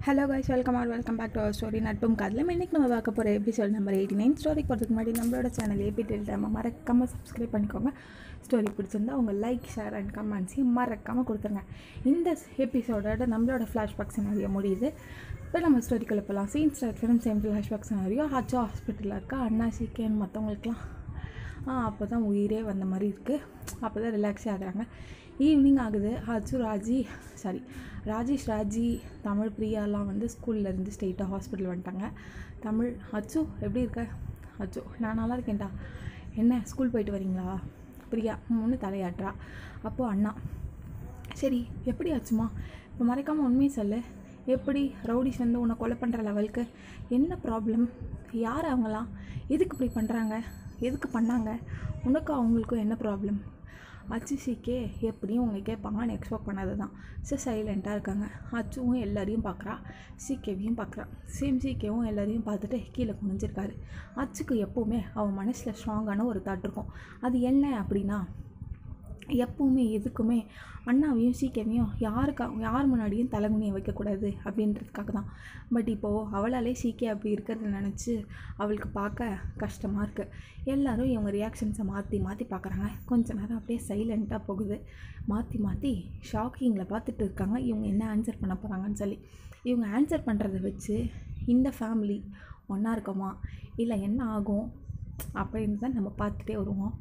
Hello guys welcome or welcome back to our story நட்பும் காதலும் இன்றைக்கி நம்ம பார்க்க போகிற எபிசோட் நம்பர் எயிட்டி நைன் ஸ்டோரிக்கு போகிறதுக்கு முன்னாடி நம்மளோட சேனல் ஏபி டெல்டாம மறக்காமல் சப்ஸ்கிரைப் பண்ணிக்கோங்க ஸ்டோரி பிடிச்சிருந்தா உங்கள் லைக் ஷேர் அண்ட் கமெண்ட்ஸையும் மறக்காமல் கொடுத்துருங்க இந்த எபிசோடோட நம்மளோட ஃப்ளாஷ்பேக் சினாரியோ முடியுது இப்போ நம்ம ஸ்டோரிக்குள்ளே போகலாம் scene start film same flashback scenario ஹச்சோ ஹாஸ்பிட்டலில் இருக்கா அண்ணா சீக்கேன் மற்றவங்களுக்குலாம் அப்போ தான் உயிரே வந்த மாதிரி இருக்குது அப்போ தான் ரிலாக்ஸே ஆகுறாங்க ஈவினிங் ஆகுது ஹச்சு ராஜி சாரி ராஜேஷ் ராஜி தமிழ் பிரியாலாம் வந்து ஸ்கூல்ல இருந்து ஸ்ட்ரெயிட்டாக ஹாஸ்பிட்டல் வந்துட்டாங்க தமிழ் அச்சு எப்படி இருக்க அச்சு நான் நல்லா இருக்கேன்டா என்ன ஸ்கூல் போயிட்டு வரீங்களா பிரியா ஒன்று தலையாட்டுறா அப்போது அண்ணா சரி எப்படி ஆச்சுமா இப்போ மறைக்காமல் உண்மையை சொல்லு எப்படி ரவுடிஸ் வந்து உன்னை கொலை பண்ணுற லெவலுக்கு என்ன ப்ராப்ளம் யார் அவங்களாம் எதுக்கு இப்படி பண்ணுறாங்க எதுக்கு பண்ணாங்க உனக்கும் அவங்களுக்கும் என்ன ப்ராப்ளம் அச்சு சீக்கே எப்படியும் உங்க கேட்பாங்கன்னு எக்ஸ்பெக்ட் பண்ணது தான் சரி சைலண்ட்டாக இருக்காங்க அச்சுவும் எல்லாரையும் பார்க்குறா சீக்கேவையும் பார்க்குறா சேம் சீக்கேவும் எல்லாரையும் பார்த்துட்டு கீழே குனிஞ்சிருக்காரு அச்சுக்கு எப்போவுமே அவன் மனசில் ஸ்ட்ராங்கான ஒரு தாட் இருக்கும் அது என்ன அப்படின்னா எப்பவுமே எதுக்குமே அண்ணாவையும் சீக்கிரமையும் யாருக்கா யார் முன்னாடியும் தலைகுனியை வைக்கக்கூடாது அப்படின்றதுக்காக தான் பட் இப்போது அவளாலே சீக்கிரம் அப்படி இருக்கிறத நினச்சி அவளுக்கு பார்க்க கஷ்டமாக இருக்குது எல்லாரும் இவங்க ரியாக்ஷன்ஸை மாற்றி மாற்றி பார்க்குறாங்க கொஞ்ச நேரம் அப்படியே சைலண்ட்டாக போகுது மாற்றி மாற்றி ஷாக்கிங்கில் பார்த்துட்டு இருக்காங்க இவங்க என்ன ஆன்சர் பண்ண போகிறாங்கன்னு சொல்லி இவங்க ஆன்சர் பண்ணுறத வச்சு இந்த ஃபேமிலி ஒன்றா இருக்கோமா இல்லை என்ன ஆகும் அப்படின்னு தான் நம்ம பார்த்துட்டே வருவோம்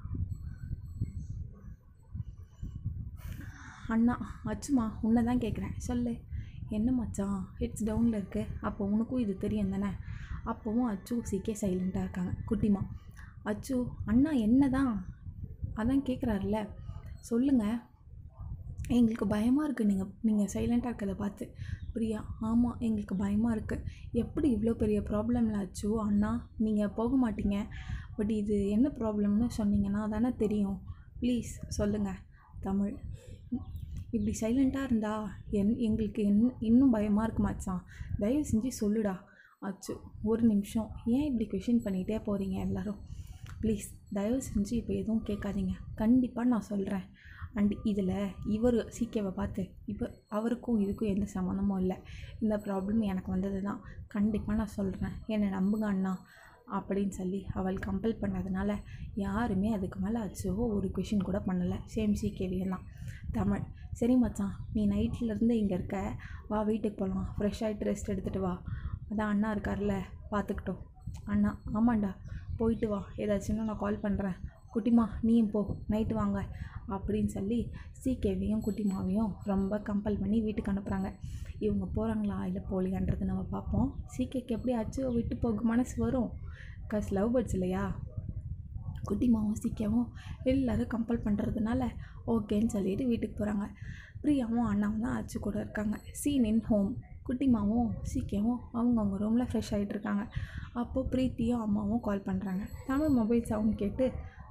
அண்ணா அச்சுமா உன்னை தான் கேட்குறேன் சொல்லு என்ன மச்சான் ஹெட்ஸ் டவுனில் இருக்கு அப்போ உனக்கும் இது தெரியும் தானே அப்போவும் அச்சு சீக்கே சைலண்ட்டாக இருக்காங்க குட்டிமா அச்சு அண்ணா என்ன தான் அதான் கேட்குறாருல சொல்லுங்கள் எங்களுக்கு பயமாக இருக்குது நீங்கள் நீங்கள் சைலண்ட்டாக இருக்கிறத பார்த்து பிரியா ஆமாம் எங்களுக்கு பயமாக இருக்குது எப்படி இவ்வளோ பெரிய ப்ராப்ளமில் ஆச்சோ அண்ணா நீங்கள் போக மாட்டீங்க பட் இது என்ன ப்ராப்ளம்னு சொன்னீங்கன்னா தானே தெரியும் ப்ளீஸ் சொல்லுங்கள் தமிழ் இப்படி சைலண்ட்டாக இருந்தா என் எங்களுக்கு என் இன்னும் பயமாக இருக்கு மச்சான் தயவு செஞ்சு சொல்லுடா அச்சு ஒரு நிமிஷம் ஏன் இப்படி கொஷின் பண்ணிகிட்டே போகிறீங்க எல்லாரும் ப்ளீஸ் தயவு செஞ்சு இப்போ எதுவும் கேட்காதீங்க கண்டிப்பாக நான் சொல்கிறேன் அண்ட் இதில் இவர் சீக்கியவை பார்த்து இப்போ அவருக்கும் இதுக்கும் எந்த சம்மந்தமும் இல்லை இந்த ப்ராப்ளம் எனக்கு வந்தது தான் கண்டிப்பாக நான் சொல்கிறேன் என்னை நம்புங்க அண்ணா அப்படின்னு சொல்லி அவள் கம்பல் பண்ணதுனால யாருமே அதுக்கு மேலே அச்சோ ஒரு கொஷின் கூட பண்ணலை சேம் சீக்கியவியெல்லாம் தமிழ் சரி மச்சான் நீ நைட்லேருந்து இங்கே இருக்க வா வீட்டுக்கு போகலாம் ஃப்ரெஷ் ஆகிட்டு ரெஸ்ட் எடுத்துகிட்டு வா அதான் அண்ணா இருக்கார்ல பார்த்துக்கிட்டோம் அண்ணா ஆமாண்டா போயிட்டு வா ஏதாச்சுன்னா நான் கால் பண்ணுறேன் குட்டிமா நீயும் போ நைட்டு வாங்க அப்படின்னு சொல்லி சீக்கேவையும் குட்டிமாவையும் ரொம்ப கம்பல் பண்ணி வீட்டுக்கு அனுப்புகிறாங்க இவங்க போகிறாங்களா இல்லை போலியான்றது நம்ம பார்ப்போம் சீக்கேக்கு எப்படி அச்சுவை விட்டு போக மனசு வரும் கஸ் லவ் பேர்ட்ஸ் இல்லையா குட்டிமாவும் சீக்கியமும் எல்லோரும் கம்பல் பண்ணுறதுனால ஓகேன்னு சொல்லிட்டு வீட்டுக்கு போகிறாங்க பிரியாவும் அண்ணாவும் தான் அச்சு கூட இருக்காங்க சீன் இன் ஹோம் குட்டிமாவும் சீக்கியமும் அவங்கவுங்க ரூமில் ஃப்ரெஷ் ஆகிட்டு இருக்காங்க அப்போது பிரீத்தியும் அம்மாவும் கால் பண்ணுறாங்க தமிழ் மொபைல் சவுண்ட் கேட்டு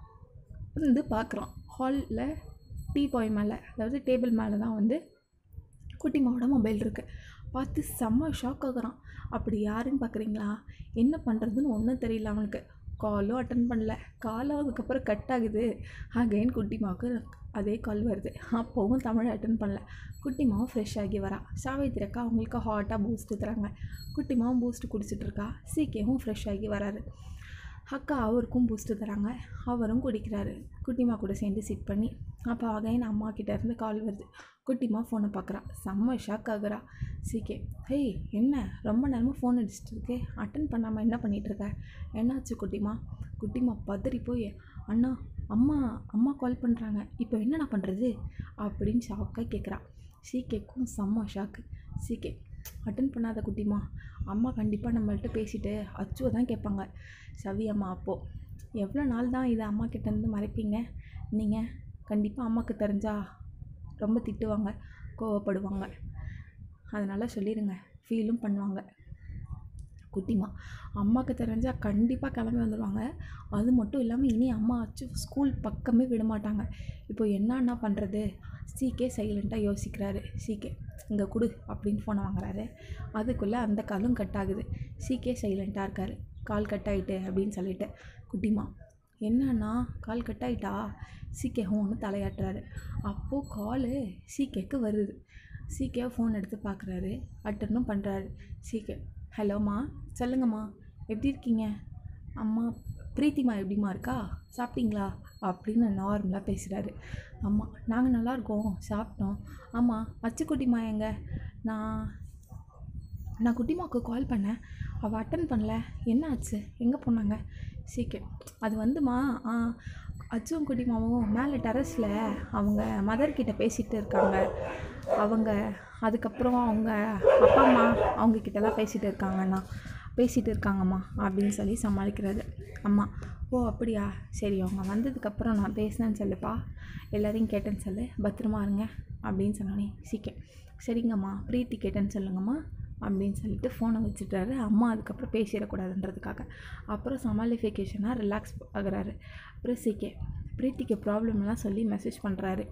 வந்து பார்க்குறான் ஹாலில் டீ பாய் மேலே அதாவது டேபிள் மேலே தான் வந்து குட்டிமாவோட மொபைல் இருக்குது பார்த்து செம்ம ஷாக் ஆகுறான் அப்படி யாருன்னு பார்க்குறீங்களா என்ன பண்ணுறதுன்னு ஒன்றும் தெரியல அவனுக்கு காலும் அட்டன் பண்ணல காலும் அதுக்கப்புறம் கட் ஆகுது அகைன் குட்டிமாவுக்கு அதே கால் வருது அப்போவும் தமிழ் அட்டன் பண்ணல குட்டிமாவும் ஃப்ரெஷ் ஆகி வரா சாவித்திரி அக்கா அவங்களுக்கு ஹாட்டாக பூஸ்ட் தராங்க குட்டிமாவும் பூஸ்ட் குடிச்சிட்டு இருக்கா சீக்கியமும் ஃப்ரெஷ் ஆகி வராரு அக்கா அவருக்கும் பூஸ்ட்டு தராங்க அவரும் குடிக்கிறாரு குட்டிமா கூட சேர்ந்து சிட் பண்ணி அப்போ அகைன் அம்மா கிட்ட இருந்து கால் வருது குட்டிமா ஃபோனை பார்க்குறா செம்ம ஷாக் ஆகுறா சீக்கே ஹேய் என்ன ரொம்ப நேரமாக ஃபோன் அடிச்சிட்டு இருக்கே அட்டன் பண்ணாமல் என்ன பண்ணிகிட்ருக்க என்னாச்சு குட்டிமா குட்டிமா பதறி போய் அண்ணா அம்மா அம்மா கால் பண்ணுறாங்க இப்போ என்னண்ணா பண்ணுறது அப்படின்னு ஷாக்காக கேட்குறா சீக்கேக்கும் செம்ம ஷாக்கு சீக்கே அட்டன் பண்ணாத குட்டிமா அம்மா கண்டிப்பாக நம்மள்ட்ட பேசிட்டு அச்சுவை தான் கேட்பாங்க சவி அம்மா அப்போது எவ்வளோ நாள் தான் இதை அம்மா கிட்டேருந்து மறைப்பீங்க நீங்கள் கண்டிப்பாக அம்மாவுக்கு தெரிஞ்சா ரொம்ப திட்டுவாங்க கோவப்படுவாங்க அதனால் சொல்லிடுங்க ஃபீலும் பண்ணுவாங்க குட்டிமா அம்மாவுக்கு தெரிஞ்சால் கண்டிப்பாக கிளம்பி வந்துடுவாங்க அது மட்டும் இல்லாமல் இனி அம்மா அச்சு ஸ்கூல் பக்கமே விட மாட்டாங்க இப்போ என்னன்னா பண்ணுறது சீக்கே சைலண்ட்டாக யோசிக்கிறாரு சீக்கே இங்கே கொடு அப்படின்னு ஃபோனை வாங்குறாரு அதுக்குள்ளே அந்த காலும் கட் ஆகுது சீக்கே சைலண்ட்டாக இருக்கார் கால் கட் ஆகிட்டு அப்படின்னு சொல்லிட்டு குட்டிமா என்னன்னா கால் கட் ஆகிட்டா சீக்கே ஹோன்னு தலையாட்டுறாரு அப்போது காலு சீக்கேக்கு வருது சீக்கிரம் ஃபோன் எடுத்து பார்க்குறாரு அட்டனும் பண்ணுறாரு சீக்கிரம் ஹலோம்மா சொல்லுங்கம்மா எப்படி இருக்கீங்க அம்மா பிரீத்திமா எப்படிம்மா இருக்கா சாப்பிட்டீங்களா அப்படின்னு நார்மலாக பேசுகிறாரு அம்மா நாங்கள் நல்லா இருக்கோம் சாப்பிட்டோம் ஆமாம் அச்சுக்குட்டிம்மா எங்க நான் நான் குட்டிமாவுக்கு கால் பண்ணேன் அவள் அட்டன் பண்ணல என்ன ஆச்சு எங்கே போனாங்க சீக்கிரம் அது வந்துமா ஆ அச்சுவும் குட்டிமாவும் மேலே டெரஸில் அவங்க மதர்கிட்ட பேசிகிட்டு இருக்காங்க அவங்க அதுக்கப்புறம் அவங்க அப்பா அம்மா அவங்க கிட்டலாம் பேசிகிட்டு இருக்காங்கண்ணா பேசிகிட்டு இருக்காங்கம்மா அப்படின்னு சொல்லி சமாளிக்கிறது அம்மா ஓ அப்படியா சரி அவங்க வந்ததுக்கப்புறம் நான் பேசினேன்னு சொல்லுப்பா எல்லாரையும் கேட்டேன்னு சொல்லு பத்திரமா இருங்க அப்படின்னு சொன்னோன்னே சீக்கிரம் சரிங்கம்மா பிரீத்தி கேட்டேன்னு சொல்லுங்கம்மா அப்படின்னு சொல்லிட்டு ஃபோனை வச்சுட்டாரு அம்மா அதுக்கப்புறம் பேசிடக்கூடாதுன்றதுக்காக அப்புறம் சமாளிஃபிகேஷனாக ரிலாக்ஸ் ஆகுறாரு அப்புறம் சீக்கே பிரீத்திக்கு ப்ராப்ளம்லாம் சொல்லி மெசேஜ் பண்ணுறாரு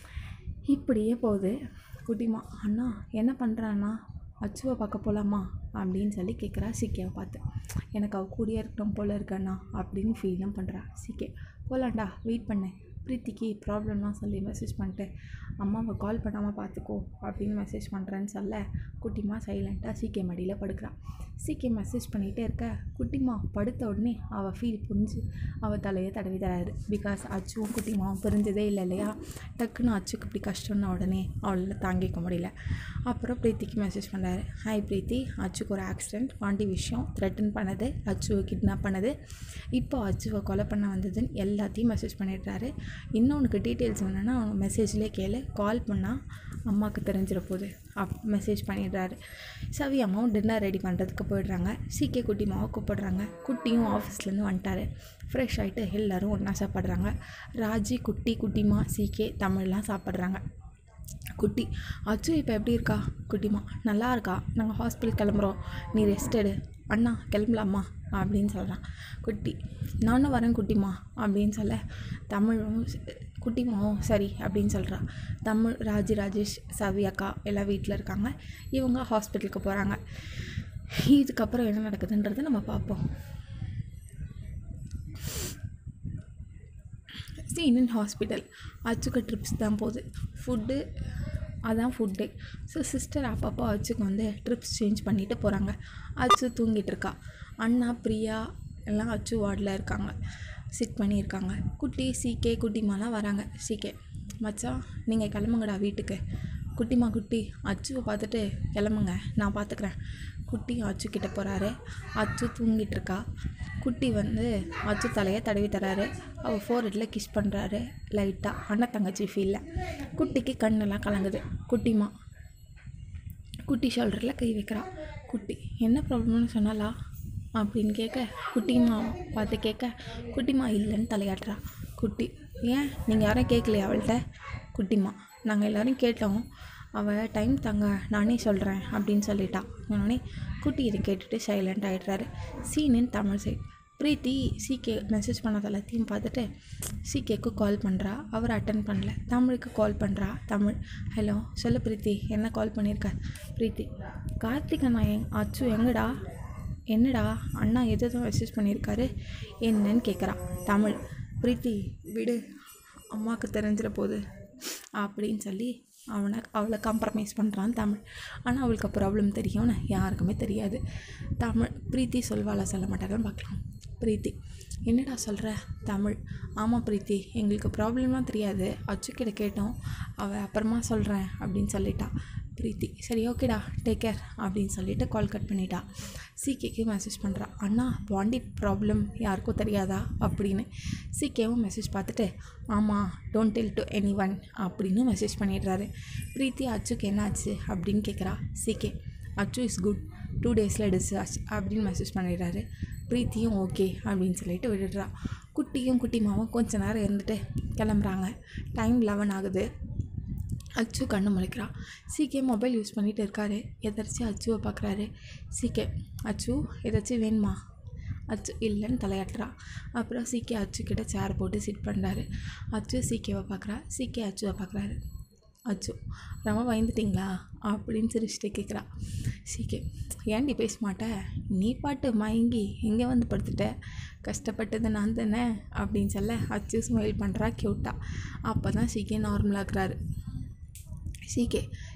இப்படியே போகுது குட்டிமா அண்ணா என்ன பண்ணுறாண்ணா அச்சுவை பார்க்க போகலாமா அப்படின்னு சொல்லி கேட்குறா சிக்கியாவை பார்த்து எனக்கு அவள் கூடயே இருக்கணும் போல இருக்கண்ணா அப்படின்னு ஃபீலும் பண்ணுறா சிக்கே போகலாண்டா வெயிட் பண்ணு பிரீத்திக்கு ப்ராப்ளம்லாம் சொல்லி மெசேஜ் பண்ணிட்டு அம்மாவை கால் பண்ணாமல் பார்த்துக்கோ அப்படின்னு மெசேஜ் பண்ணுறேன்னு சொல்ல குட்டிமா சைலண்ட்டாக சீக்கிய மடியில் படுக்கிறான் சீக்கிய மெசேஜ் பண்ணிகிட்டே இருக்க குட்டிமா படுத்த உடனே அவள் ஃபீல் புரிஞ்சு அவள் தலையை தடவி தராரு பிகாஸ் அச்சுவும் குட்டிமாவும் பிரிஞ்சதே இல்லை இல்லையா டக்குன்னு அச்சுக்கு இப்படி கஷ்டம்னு உடனே அவளால் தாங்கிக்க முடியல அப்புறம் பிரீத்திக்கு மெசேஜ் பண்ணாரு ஹாய் பிரீத்தி அச்சுக்கு ஒரு ஆக்சிடெண்ட் பாண்டி விஷயம் த்ரெட்டன் பண்ணது அச்சுவை கிட்னாப் பண்ணது இப்போ அச்சுவை கொலை பண்ண வந்ததுன்னு எல்லாத்தையும் மெசேஜ் பண்ணிடுறாரு இன்னும் உனக்கு டீட்டெயில்ஸ் வேணும்னா அவன் மெசேஜ்லேயே கேளு கால் பண்ணால் அம்மாவுக்கு தெரிஞ்சிட போகுது அப் மெசேஜ் பண்ணிடுறாரு சவி அம்மாவும் டின்னர் ரெடி பண்ணுறதுக்கு போயிடுறாங்க சீக்கிய குட்டி மாவை கூப்பிடுறாங்க குட்டியும் ஆஃபீஸ்லேருந்து வந்துட்டாரு ஃப்ரெஷ் ஆகிட்டு எல்லோரும் ஒன்றா சாப்பிட்றாங்க ராஜி குட்டி குட்டிமா சீக்கே தமிழ்லாம் சாப்பிட்றாங்க குட்டி அச்சு இப்போ எப்படி இருக்கா குட்டிமா நல்லா இருக்கா நாங்கள் ஹாஸ்பிட்டல் கிளம்புறோம் நீ ரெஸ்ட் எடு அண்ணா கிளம்பலாமா அப்படின்னு சொல்கிறான் குட்டி நானும் வரேன் குட்டிமா அப்படின்னு சொல்ல தமிழும் குட்டிமாவும் சரி அப்படின்னு சொல்கிறா தமிழ் ராஜி ராஜேஷ் சவி அக்கா எல்லாம் வீட்டில் இருக்காங்க இவங்க ஹாஸ்பிட்டலுக்கு போகிறாங்க இதுக்கப்புறம் என்ன நடக்குதுன்றதை நம்ம பார்ப்போம் சீன் இன் ஹாஸ்பிட்டல் அச்சுக்கு ட்ரிப்ஸ் தான் போகுது ஃபுட்டு அதான் ஃபுட்டே ஸோ சிஸ்டர் அப்பப்போ அச்சுக்கு வந்து ட்ரிப்ஸ் சேஞ்ச் பண்ணிட்டு போகிறாங்க அச்சு தூங்கிட்டு இருக்கா அண்ணா பிரியா எல்லாம் அச்சு வார்டில் இருக்காங்க சிட் பண்ணியிருக்காங்க குட்டி சீக்கே குட்டிமாலாம் வராங்க சீக்கே மச்சான் நீங்கள் கிளம்புங்கடா வீட்டுக்கு குட்டிமா குட்டி அச்சுவை பார்த்துட்டு கிளம்புங்க நான் பார்த்துக்குறேன் குட்டி அச்சு கிட்ட போகிறாரு அச்சு தூங்கிட்டு இருக்கா குட்டி வந்து அச்சு தலையை தடவி தராரு அவள் ஃபோர்ஹெட்டில் கிஸ் பண்ணுறாரு லைட்டாக அண்ணன் தங்கச்சி ஃபீலில் குட்டிக்கு கண்ணெல்லாம் கலங்குது குட்டிமா குட்டி ஷோல்டரில் கை வைக்கிறா குட்டி என்ன ப்ராப்ளம்னு சொன்னாலா அப்படின்னு கேட்க குட்டிமா பார்த்து கேட்க குட்டிமா இல்லைன்னு தலையாட்டுறா குட்டி ஏன் நீங்கள் யாரும் கேட்கலையா அவள்கிட்ட குட்டிமா நாங்கள் எல்லோரும் கேட்டோம் அவள் டைம் தாங்க நானே சொல்கிறேன் அப்படின்னு சொல்லிட்டா உடனே குட்டி இதை கேட்டுட்டு சைலண்ட் ஆகிடுறாரு சீனின் Tamil side Preethi CK message பண்ணது எல்லாத்தையும் பார்த்துட்டு சிகேக்கு கால் பண்ணுறா அவர் அட்டன் பண்ணல தமிழுக்கு கால் பண்ணுறா தமிழ் ஹலோ சொல்லு பிரீத்தி என்ன கால் பண்ணியிருக்க பிரீத்தி கார்த்திகை நாயன் அச்சு எங்கடா என்னடா அண்ணா எது மெசேஜ் பண்ணியிருக்காரு என்னன்னு கேட்குறா தமிழ் பிரீத்தி விடு அம்மாவுக்கு தெரிஞ்சிட போகுது அப்படின்னு சொல்லி அவனை அவளை காம்ப்ரமைஸ் பண்ணுறான் தமிழ் ஆனால் அவளுக்கு ப்ராப்ளம் தெரியும்னு யாருக்குமே தெரியாது தமிழ் பிரீத்தி சொல்வாளா சொல்ல மாட்டாங்கன்னு பார்க்கலாம் பிரீத்தி என்னடா சொல்கிற தமிழ் ஆமாம் பிரீத்தி எங்களுக்கு ப்ராப்ளம்லாம் தெரியாது அச்சுக்கிட்ட கேட்டோம் அவள் அப்புறமா சொல்கிறேன் அப்படின்னு சொல்லிட்டா பிரீத்தி சரி ஓகேடா டேக் கேர் அப்படின்னு சொல்லிட்டு கால் கட் பண்ணிட்டா சிகேக்கு மெசேஜ் பண்ணுறா அண்ணா பாண்டி ப்ராப்ளம் யாருக்கும் தெரியாதா அப்படின்னு சிகேவும் மெசேஜ் பார்த்துட்டு ஆமாம் don't tell to anyone அப்படின்னு மெசேஜ் பண்ணிடுறாரு பிரீத்தி அச்சுக்கு என்னாச்சு அப்படின்னு கேட்குறா CK Achu is good two டேஸில் டிஸ்சார்ஜ் அப்படின்னு மெசேஜ் பண்ணிடுறாரு பிரீத்தியும் ஓகே அப்படின்னு சொல்லிட்டு விடுறா குட்டியும் குட்டிமாவும் கொஞ்ச நேரம் இருந்துட்டு கிளம்புறாங்க டைம் லெவன் ஆகுது அச்சு கண்ணு முழிக்கிறா சீக்கே மொபைல் யூஸ் பண்ணிகிட்டு இருக்காரு எதாச்சும் அச்சுவை பார்க்குறாரு சீக்கே அச்சு ஏதாச்சும் வேணுமா அச்சு இல்லைன்னு தலையாட்டுறா அப்புறம் சீக்கே அச்சு கிட்ட சேர் போட்டு சிட் பண்ணுறாரு அச்சு சீக்கேவை பார்க்குறா சீக்கே அச்சுவை பார்க்குறாரு அச்சு ரொம்ப பயந்துட்டிங்களா அப்படின்னு சிரிச்சுட்டு கேட்குறா சீக்கே ஏன்டி பேச மாட்ட நீ பாட்டு மயங்கி எங்கே வந்து படுத்துட்ட கஷ்டப்பட்டது நான் தானே அப்படின்னு சொல்ல அச்சு ஸ்மைல் பண்ணுறா க்யூட்டா அப்போ தான் சீக்கே நார்மலாகிறாரு சீக்கே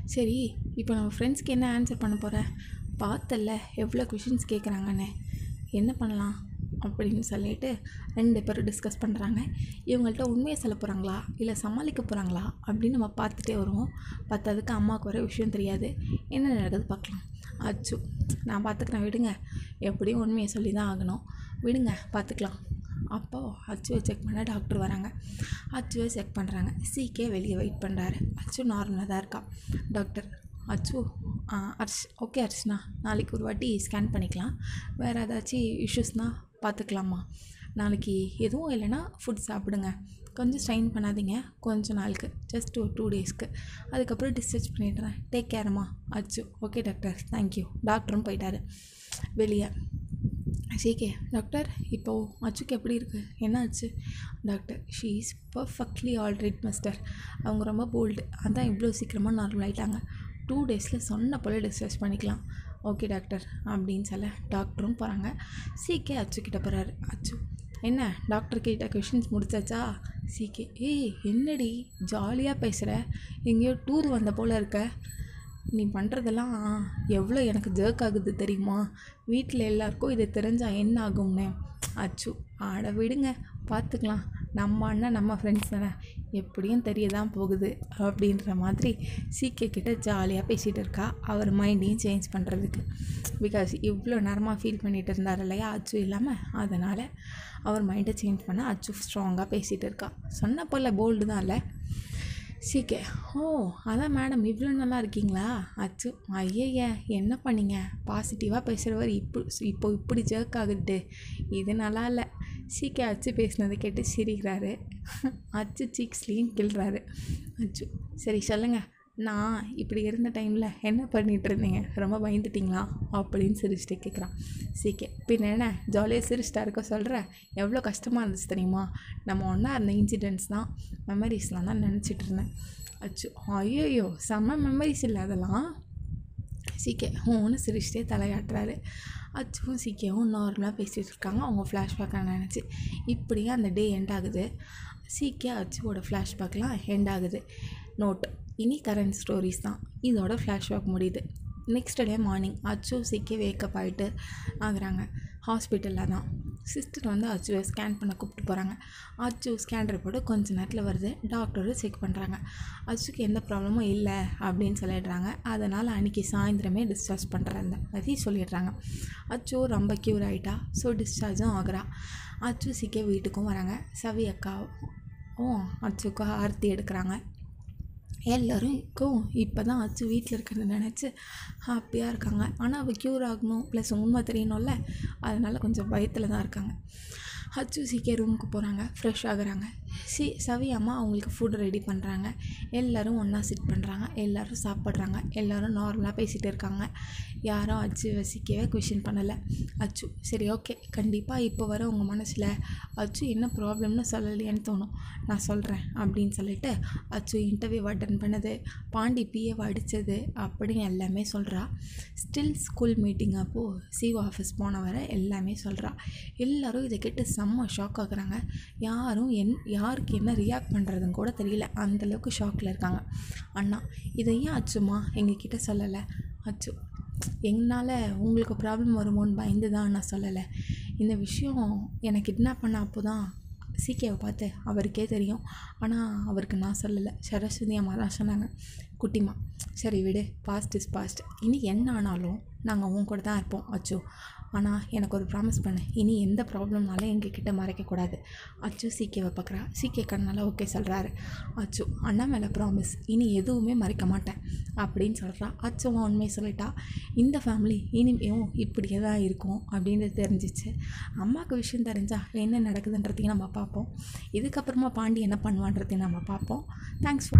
சரி இப்போ நம்ம ஃப்ரெண்ட்ஸ்க்கு என்ன ஆன்சர் பண்ண போகிற பார்த்தல்ல எவ்வளோ கொஷின்ஸ் கேட்குறாங்கன்னு என்ன பண்ணலாம் அப்படின்னு சொல்லிட்டு ரெண்டு பேரும் டிஸ்கஸ் பண்ணுறாங்க இவங்கள்ட்ட உண்மையை சொல்ல போகிறாங்களா இல்லை சமாளிக்க போகிறாங்களா அப்படின்னு நம்ம பார்த்துட்டே வருவோம் பார்த்ததுக்கு அம்மாவுக்கு வர விஷயம் தெரியாது என்ன நடக்குது பார்க்கலாம் அச்சு நான் பார்த்துக்கிறேன் விடுங்க எப்படியும் உண்மையை சொல்லி தான் ஆகணும் விடுங்க பார்த்துக்கலாம் அப்போது அச்சுவை செக் பண்ண டாக்டர் வராங்க அச்சுவை செக் பண்ணுறாங்க சீக்கே வெளியே வெயிட் பண்ணுறாரு அச்சு நார்மலாக தான் இருக்கா டாக்டர் அச்சு ஆ, அர்ஷ் ஓகே அர்ஷ்னா நாளைக்கு ஒரு வாட்டி ஸ்கேன் பண்ணிக்கலாம் வேறு ஏதாச்சும் இஷ்யூஸ்னால் பார்த்துக்கலாமா நாளைக்கு எதுவும் இல்லைன்னா ஃபுட் சாப்பிடுங்க கொஞ்சம் ஸ்ட்ரெயின் பண்ணாதீங்க கொஞ்ச நாளுக்கு ஜஸ்ட் ஒரு டூ டேஸ்க்கு அதுக்கப்புறம் டிஸ்சார்ஜ் பண்ணிடுறேன் டேக் கேரம்மா அச்சு ஓகே டாக்டர் தேங்க்யூ டாக்டரும் போயிட்டாரு வெளியே சீக்கே டாக்டர் இப்போது அச்சுக்கு எப்படி இருக்குது என்ன ஆச்சு doctor she is perfectly alright master அவங்க ரொம்ப போல்டு அதான் இவ்வளோ சீக்கிரமாக நார்மல் ஆயிட்டாங்க டூ டேஸில் சொன்ன போல் டிஸ்சார்ஜ் பண்ணிக்கலாம் ஓகே டாக்டர் அப்படின்னு சொல்ல டாக்டரும் போகிறாங்க சீக்கே அச்சு கிட்ட போகிறாரு அச்சு என்ன டாக்டர் கிட்ட கொஷின்ஸ் முடிச்சாச்சா சீக்கே ஏய் என்னடி ஜாலியாக பேசுகிற எங்கேயோ டூர் வந்த போல் இருக்க நீ பண்ணுறதெல்லாம் எவ்வளோ எனக்கு ஜர்க் ஆகுது தெரியுமா வீட்டில் எல்லாருக்கும் இது தெரிஞ்சால் என்ன ஆகும்னு அச்சு ஆட விடுங்க பார்த்துக்கலாம் நம்ம அண்ணன் நம்ம ஃப்ரெண்ட்ஸ் தானே எப்படியும் தெரிய தான் போகுது அப்படின்ற மாதிரி சீக்கிய கிட்ட ஜாலியாக பேசிகிட்டு இருக்கா அவர் மைண்டையும் சேஞ்ச் பண்ணுறதுக்கு பிகாஸ் இவ்வளோ நேரமாக ஃபீல் பண்ணிகிட்டு இருந்தார் இல்லையா அச்சு இல்லாமல் அதனால் அவர் மைண்டை சேஞ்ச் பண்ண அச்சு ஸ்ட்ராங்காக பேசிகிட்டு இருக்கா சொன்ன போல் போல்டு தான் இல்லை சீக்கே ஓ அதான் மேடம் இவ்வளோ நல்லா இருக்கீங்களா அச்சு ஐயய்ய என்ன பண்ணீங்க பாசிட்டிவாக பேசுகிறவர் இப்போ இப்போ இப்படி ஜர்க் ஆகுது இது நல்லா இல்லை சீக்கே அச்சு பேசினதை கேட்டு சிரிக்கிறாரு அச்சு சீக்ஸ்லேயும் கிள்றாரு அச்சு சரி சொல்லுங்கள் நான் இப்படி இருந்த டைமில் என்ன பண்ணிட்டு இருந்தீங்க ரொம்ப பயந்துட்டீங்களா அப்படின்னு சிரிச்சிட்டு கேட்குறான் சீக்கே பின்ன என்ன ஜாலியாக சிரிச்சிட்டா இருக்க சொல்கிறேன் எவ்வளோ கஷ்டமாக இருந்துச்சு தெரியுமா நம்ம ஒன்றா இருந்த இன்சிடென்ட்ஸ் தான் மெமரிஸ்லாம் தான் நினச்சிட்டு இருந்தேன் அச்சு ஐயோ செம்ம மெமரிஸ் இல்லை அதெல்லாம் சீக்கே ஒன்று சிரிச்சிட்டே தலையாட்டுறாரு அச்சுவும் சீக்கியவும் நார்மலாக பேசிகிட்டு இருக்காங்க அவங்க ஃப்ளாஷ்பேக்காக நினச்சி இப்படியே அந்த டே எண்ட் ஆகுது சீக்கிய அச்சுவோட ஃப்ளாஷ்பேக்லாம் எண்ட் ஆகுது நோட் இனி கரண்ட் ஸ்டோரிஸ் தான் இதோட ஃப்ளாஷ்பேக் முடியுது நெக்ஸ்ட் டே மார்னிங் அச்சு சீக்கிய வேக்கப் ஆகிட்டு ஆகுறாங்க ஹாஸ்பிட்டலில் தான் சிஸ்டர் வந்து அச்சுவை ஸ்கேன் பண்ண கூப்பிட்டு போகிறாங்க அச்சு ஸ்கேன் ரிப்போர்ட்டு கொஞ்ச நேரத்தில் வருது டாக்டரும் செக் பண்ணுறாங்க அச்சுக்கு எந்த ப்ராப்ளமும் இல்லை அப்படின்னு சொல்லிடுறாங்க அதனால் அன்றைக்கி சாயந்தரமே டிஸ்சார்ஜ் பண்ணுறாங்க பற்றி சொல்லிடுறாங்க அச்சு ரொம்ப க்யூர் ஆகிட்டா ஸோ டிஸ்சார்ஜும் ஆகுறா அச்சு சீக்கிரம் வீட்டுக்கும் வராங்க சவி அக்காவும் அச்சுக்கும் ஆர்த்தி எடுக்கிறாங்க எல்லோருக்கும் இப்போ தான் அச்சு வீட்டில் இருக்கிறத நினச்சி ஹாப்பியாக இருக்காங்க ஆனால் அவள் க்யூர் ஆகணும் ப்ளஸ் உண்மை தெரியணும்ல அதனால் கொஞ்சம் பயத்தில் தான் இருக்காங்க அச்சு சீக்கிரம் ரூமுக்கு போகிறாங்க ஃப்ரெஷ் ஆகுறாங்க சி சவி அம்மா அவங்களுக்கு ஃபுட் ரெடி பண்ணுறாங்க எல்லோரும் ஒன்றா சிட் பண்ணுறாங்க எல்லோரும் சாப்பிட்றாங்க எல்லோரும் நார்மலாக பேசிகிட்டு இருக்காங்க யாரும் அச்சு வசிக்கவே கொஷின் பண்ணலை அச்சு சரி ஓகே கண்டிப்பாக இப்போ வர உங்கள் மனசில் அச்சு என்ன ப்ராப்ளம்னு சொல்லலையேன்னு தோணும் நான் சொல்கிறேன் அப்படின்னு சொல்லிட்டு அச்சு இன்டர்வியூ அட்டன் பண்ணது பாண்டி பிஏவை அடித்தது அப்படின்னு எல்லாமே சொல்கிறா ஸ்டில் ஸ்கூல் மீட்டிங் அப்போது சிஓ ஆஃபீஸ் போனவரை எல்லாமே சொல்கிறா எல்லோரும் இதை கேட்டு செம்ம ஷாக் ஆகுறாங்க யாரும் என் யாருக்கு என்ன ரியாக்ட் பண்ணுறதுன்னு கூட தெரியல அந்தளவுக்கு ஷாக்கில் இருக்காங்க அண்ணா இதை ஏன் அச்சுமா எங்ககிட்ட சொல்லலை அச்சு என்னால் உங்களுக்கு ப்ராப்ளம் வருமோன்னு பயந்து தான் நான் சொல்லலை இந்த விஷயம் எனக்கு கிட்னாப் பண்ண அப்போ தான் சீக்கியாவை பார்த்து அவருக்கே தெரியும் ஆனால் அவருக்கு நான் சொல்லலை சரஸ்வதி அம்மா தான் சொன்னாங்க குட்டிமா சரி விடு பாஸ்ட் இஸ் பாஸ்ட் இனி என்ன ஆனாலும் நாங்கள் உன் கூட தான் இருப்போம் அச்சு ஆனால் எனக்கு ஒரு ப்ராமிஸ் பண்ணு இனி எந்த ப்ராப்ளம்னாலும் எங்ககிட்ட மறைக்கக்கூடாது அச்சு சீக்கியவை பார்க்குறா சீக்கிய கண்ணால் ஓகே சொல்கிறாரு அச்சு அண்ணா மேலே ப்ராமிஸ் இனி எதுவுமே மறைக்க மாட்டேன் அப்படின்னு சொல்கிறா அச்சுவும் உண்மையை சொல்லிட்டா இந்த ஃபேமிலி இனிமேவும் இப்படியே தான் இருக்கும் அப்படின்றது தெரிஞ்சிச்சு அம்மாவுக்கு விஷயம் தெரிஞ்சால் என்ன நடக்குதுன்றதையும் நம்ம பார்ப்போம் இதுக்கப்புறமா பாண்டி என்ன பண்ணுவான்றதையும் நம்ம பார்ப்போம் தேங்க்ஸ்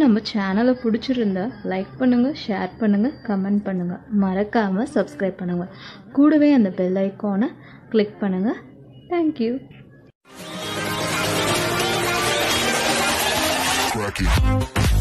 நம்ம சேனலை பிடிச்சிருந்தா லைக் பண்ணுங்கள் ஷேர் பண்ணுங்கள் கமெண்ட் பண்ணுங்கள் மறக்காமல் சப்ஸ்கிரைப் பண்ணுங்கள் கூடவே அந்த பெல் ஐக்கானை கிளிக் பண்ணுங்கள் தேங்க்யூ Crack it.